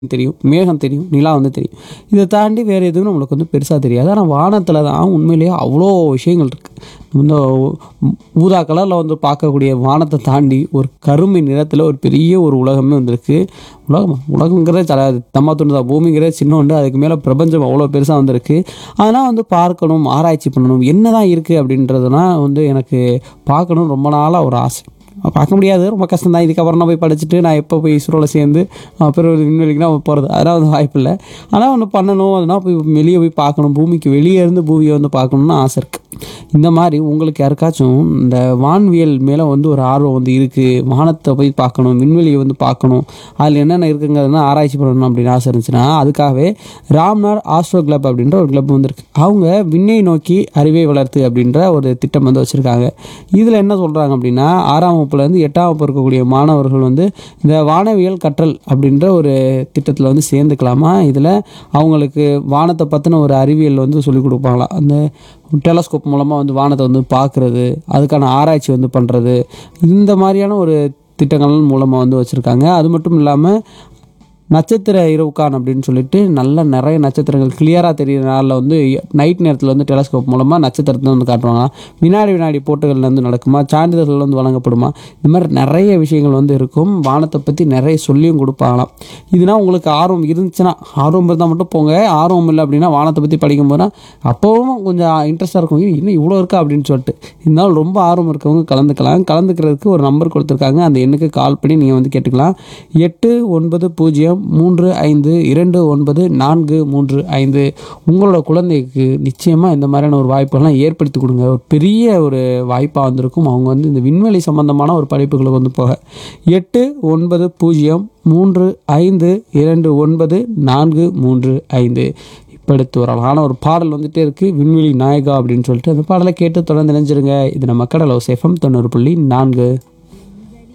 தெரியும் மேகம் தெரியும் நிலா வந்து தெரியும் இதை தாண்டி வேறு எதுவும் நம்மளுக்கு வந்து பெருசாக தெரியாது ஆனால் வானத்தில் தான் உண்மையிலேயே அவ்வளோ விஷயங்கள் இருக்குது இந்த ஊதா கலரில் வந்து பார்க்கக்கூடிய வானத்தை தாண்டி ஒரு கருமை நிறத்தில் ஒரு பெரிய ஒரு உலகமே வந்திருக்கு உலகம் உலகங்கிறதே தல தம்மா துண்டு தான் பூமிங்கிறதே சின்ன உண்டு அதுக்கு மேலே பிரபஞ்சம் அவ்வளோ பெருசாக வந்திருக்கு அதெல்லாம் வந்து பார்க்கணும் ஆராய்ச்சி பண்ணணும் என்ன தான் இருக்குது அப்படின்றதுனா வந்து எனக்கு பார்க்கணும் ரொம்ப நாளாக ஒரு ஆசை பார்க்க முடியாது ரொம்ப கஷ்டம் தான் இதுக்கப்புறம் நான் போய் படிச்சுட்டு நான் எப்போ போய் இஸ்ரோவில் சேர்ந்து அப்புறம் விண்வெளிக்கு நான் போகிறது அதெல்லாம் வந்து வாய்ப்பு இல்லை ஆனால் ஒன்று பண்ணணும் அதனால் போய் வெளியே போய் பார்க்கணும் பூமிக்கு வெளியே இருந்து பூமியை வந்து பார்க்கணுன்னு ஆசை இருக்குது இந்த மாதிரி உங்களுக்கு யாருக்காச்சும் இந்த வான்வியல் மேலே வந்து ஒரு ஆர்வம் வந்து இருக்குது வானத்தை போய் பார்க்கணும் விண்வெளியை வந்து பார்க்கணும் அதில் என்னென்ன இருக்குங்கிறதுனா ஆராய்ச்சி பண்ணணும் அப்படின்னு ஆசை இருந்துச்சுன்னா அதுக்காகவே ராம்னார் ஆஸ்ட்ரோ கிளப் அப்படின்ற ஒரு கிளப் வந்திருக்கு அவங்க விண்ணை நோக்கி அறிவை வளர்த்து அப்படின்ற ஒரு திட்டம் வந்து வச்சுருக்காங்க இதில் என்ன சொல்கிறாங்க அப்படின்னா ஆறாம் வகுப்புலேருந்து எட்டாம் வகுப்பு இருக்கக்கூடிய மாணவர்கள் வந்து இந்த வானவியல் கற்றல் அப்படின்ற ஒரு திட்டத்தில் வந்து சேர்ந்துக்கலாமா இதில் அவங்களுக்கு வானத்தை பற்றின ஒரு அறிவியல் வந்து சொல்லிக் கொடுப்பாங்களாம் அந்த டெலஸ்கோப் மூலமாக வந்து வானத்தை வந்து பார்க்குறது அதுக்கான ஆராய்ச்சி வந்து பண்ணுறது இந்த மாதிரியான ஒரு திட்டங்கள் மூலமாக வந்து வச்சுருக்காங்க அது மட்டும் இல்லாமல் நட்சத்திர இரவுக்கான் அப்படின்னு சொல்லிட்டு நல்ல நிறைய நட்சத்திரங்கள் கிளியராக தெரியுற நாளில் வந்து நைட் நேரத்தில் வந்து டெலஸ்கோப் மூலமாக நட்சத்திரத்தை வந்து காட்டுவாங்க வினாடி வினாடி போட்டுகள் வந்து நடக்குமா சான்றிதழ்கள் வந்து வழங்கப்படுமா இந்த மாதிரி நிறைய விஷயங்கள் வந்து இருக்கும் வானத்தை பற்றி நிறைய சொல்லியும் கொடுப்பாங்களாம் இதுனா உங்களுக்கு ஆர்வம் இருந்துச்சுன்னா ஆர்வம் இருந்தால் மட்டும் போங்க ஆர்வம் இல்லை அப்படின்னா வானத்தை பற்றி படிக்கும் போது அப்போவும் கொஞ்சம் இன்ட்ரெஸ்ட்டாக இருக்கும் "ஏய், இன்னும் இவ்வளோ இருக்கா அப்படின்னு சொல்லிட்டு இருந்தாலும் ரொம்ப ஆர்வம் இருக்கவங்க கலந்துக்கலாம் கலந்துக்கிறதுக்கு ஒரு நம்பர் கொடுத்துருக்காங்க அந்த எண்ணுக்கு கால் பண்ணி நீங்கள் வந்து கேட்டுக்கலாம் எட்டு ஒன்பது பூஜ்ஜியம் மூன்று ஐந்து இரண்டு ஒன்பது நான்கு மூன்று ஐந்து உங்களோட குழந்தைக்கு நிச்சயமாக இந்த மாதிரியான ஒரு வாய்ப்புகள்லாம் ஏற்படுத்தி கொடுங்க ஒரு பெரிய ஒரு வாய்ப்பாக வந்திருக்கும் அவங்க வந்து இந்த விண்வெளி சம்பந்தமான ஒரு படிப்புகளுக்கு வந்து போக எட்டு ஒன்பது பூஜ்ஜியம் மூன்று ஐந்து இரண்டு ஒன்பது நான்கு மூன்று ஐந்து இப்போ அடுத்து ஒரு அழகான ஒரு பாடல் வந்துட்டே இருக்குது விண்வெளி நாயகா அப்படின்னு சொல்லிட்டு அந்த பாடலை கேட்டு தொடர்ந்து நினைஞ்சிருங்க இது நம்ம கடலோ சேஃபம் தொண்ணூறு புள்ளி நான்கு